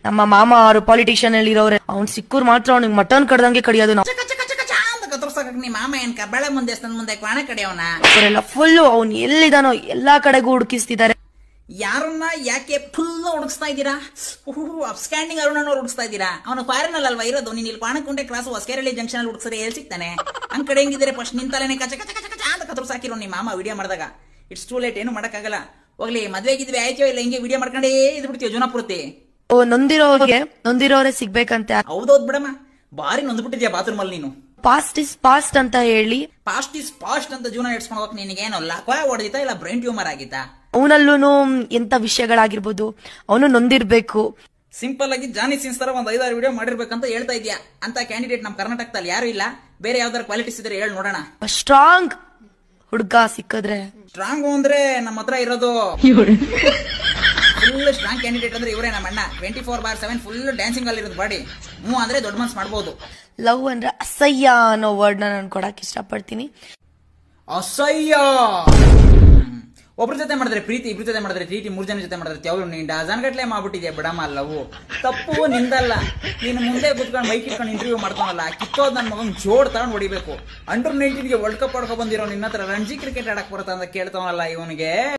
ನಮ್ಮ ಮಾಮ ಅವರು ಪಾಲಿಟಿಷಿಯನ್ ಅಲ್ಲಿ ಇರೋರೆ ಅವ್ನ್ ಸಿಕ್ಕೂರ್ ಮಾತ್ರ ಅವ್ನಿಗೆ ಮಟನ್ ಕಡ್ದಂಗೆ ಕಡಿಯೋದು ನಾವು ಚಕ ಚಕ ಚಕ ಚ ಅಂತ ಕತ್ತರ್ಸಕ್ ನಿಮ್ಮ ಮಾಮ ಏನ್ ಕಬ್ಬಾಳೆ ಮುಂದೆ ದೇವಸ್ಥಾನ ಮುಂದೆ ಕ್ವಾಣ ಕಡೆಯವನ ಅವರೆಲ್ಲ ಫುಲ್ ಅವ್ನ್ ಎಲ್ಲಿದಾನೋ ಎಲ್ಲಾ ಕಡೆಗೂ ಹುಡುಕಿಸ್ತಿದ್ದಾರೆ ಯಾರನ್ನ ಯಾಕೆ ಫುಲ್ ಹುಡುಕ್ಸ್ತಾ ಇದ್ದೀರಾ ಅಪ್ಸ್ಟ್ಯಾಂಡಿಂಗ್ ಅರುಣನವ್ರು ಹುಡುಕ್ಸ್ತಾ ಇದ್ದೀರಾ ಅವನು ಫಾರಿನ್ ಅಲ್ವಾ ಇರೋದು ನೀನು ಇಲ್ಲಿ ಕ್ವಾಣಕುಂಟೆ ಕ್ರಾಸ್ ಹೊಸಕೆರಳಿ ಜಂಕ್ಷನ್ ಅಲ್ಲಿ ಹುಡುಕ್ಸರಿ ಎಲ್ಲಿ ಸಿಗ್ತಾನೆ ಹಂಗ್ ಕಡೆ ಹೆಂಗಿದ್ರೆ ಫಸ್ಟ್ ನಿಂತಲೇನೆ ಕಚ ಕಚ ಕಚ ಕಚ ಅಂತ ಕತ್ರ ಸಾಕಿರೋ ನಿಮ್ಮ ಮಾಮ ವಿಡಿಯೋ ಮಾಡಿದಾಗ ಇಟ್ಸ್ ಟೂ ಲೇಟ್ ಏನು ಮಾಡಕ್ಕಾಗಲ್ಲ ಹೋಗ್ಲಿ ಮದ್ವೆ ಗಿದ್ವೆ ಆಯ್ತೋ ಇಲ್ಲ ಹಿಂಗೆ ವಿಡಿಯೋ ಮಾಡ್ಕೊಂಡೇ ಇದ್ ಬಿಡ್ತೀವಿ ಜೀವನ ಪೂರ್ತಿ ಓ ನೊಂದಿರೋರಿಗೆ ನೊಂದಿರೋರೆ ಸಿಗ್ಬೇಕಂತೆ ಹೌದೌದ್ ಬಿಡಮ್ಮ ಬಾರಿ ನೊಂದ್ಬಿಟ್ಟಿದ್ಯಾ ಬಾತ್ರೂಮ್ ಅಲ್ಲಿ ನೀನು ಪಾಸ್ಟ್ ಇಸ್ ಪಾಸ್ಟ್ ಅಂತ ಹೇಳಿ ಪಾಸ್ಟ್ ಇಸ್ ಪಾಸ್ಟ್ ಅಂತ ಜೀವನ ನಡೆಸ್ಕೊಂಡು ಹೋಗಕ್ ನಿನಗೇನು ಲಕ್ವ ಹೊಡೆದಿತ್ತಾ ಇಲ್ಲ ಬ್ರೈನ್ ಟ್ಯೂಮರ್ ಆಗಿತ್ತಾ ಅವನಲ್ಲೂ ಎಂತ ವಿಷಯಗಳಾಗಿರ್ಬೋದು ಅವನು ನೊಂದಿರ್ಬೇಕು ಸಿಂಪಲ್ ಆಗಿ ಜಾನಿ ಸಿನ್ಸ್ ತರ ಒಂದ್ ಐದಾರು ವಿಡಿಯೋ ಮಾಡಿರ್ಬೇಕಂತ ಹೇಳ್ತಾ ಇದೆಯಾ ಅಂತ ಕ್ಯಾಂಡಿಡೇಟ್ ನಮ್ಮ ಕರ್ನಾಟಕದಲ್ಲಿ ಯಾರು ಇಲ್ಲ ಬೇರೆ ಯಾವ್ದಾರು ಕ್ವಾಲಿಟೀಸ್ ಇದ್ರೆ ಹೇಳಿ ನೋಡೋಣ ಸ್ಟ್ರಾಂಗ್ ಹುಡ್ಗ ಸಿಕ್ಕಿದ್ರೆ ಸ್ಟ್ರಾಂಗ್ ಅಂದ್ರೆ ನಮ್ಮ ಹತ್ರ ಇರೋದು ಫುಲ್ ಸ್ಟ್ರಾಂಗ್ ಕ್ಯಾಂಡಿಡೇಟ್ ಅಂದ್ರೆ ಇವರೇ ನಮ್ಮ ಅಣ್ಣ twenty four bar seven full dancing ಅಲ್ಲಿ ಇರೋದು ಬಾಡಿ ಹ್ಞೂ ಅಂದ್ರೆ ದೊಡ್ಡ ಮನ್ಸ್ ಮಾಡ್ಬೋದು ಲವ್ ಅಂದ್ರೆ ಅಸಹ್ಯ ಅನ್ನೋ ವರ್ಡ್ ನಾನು ಕೊಡಕ್ ಇಷ್ಟಪಡ್ತೀನಿ ಅಸಹ್ಯ ಒಬ್ರ ಜೊತೆ ಮಾಡಿದ್ರೆ ಪ್ರೀತಿ ಇಬ್ರ ಜೊತೆ ಮಾಡಿದ್ರೆ ಪ್ರೀತಿ ಮೂರ್ ಜನ ಜೊತೆ ಮಾಡಿದ್ರೆ ತೆವಳು ನೀನ್ ಡಜನ್ ಗಟ್ಲೆ ಮಾಡ್ಬಿಟ್ಟಿದ್ಯಾ ಬಿಡಮ್ಮ ಲವ್ ತಪ್ಪು ನಿಂದಲ್ಲ ನೀನು ಮುಂದೆ ಕುತ್ಕೊಂಡು ಮೈಕ್ ಇಟ್ಕೊಂಡು ಇಂಟರ್ವ್ಯೂ ಮಾಡ್ತಾನಲ್ಲ ಕಿತ್ತೋದ್ ನನ್ನ ಮಗನ್ ಜೋಡ್ ತಗೊಂಡ್ ಹೊಡಿಬೇಕು ಅಂಡರ್ ನೈನ್ಟೀನ್ಗೆ ವರ್ಲ್ಡ್ ಕಪ್ ಆಡ್ಕೊ ಬಂದಿರೋ ನಿನ್ನ ಹತ್ರ ರಣಜಿ ಕ್ರಿಕೆಟ್ ಆಡಕ್ ಬರುತ್ತಾ ಅಂತ ಕೇಳ್ತಾವಲ್ಲ ಇವನಿಗೆ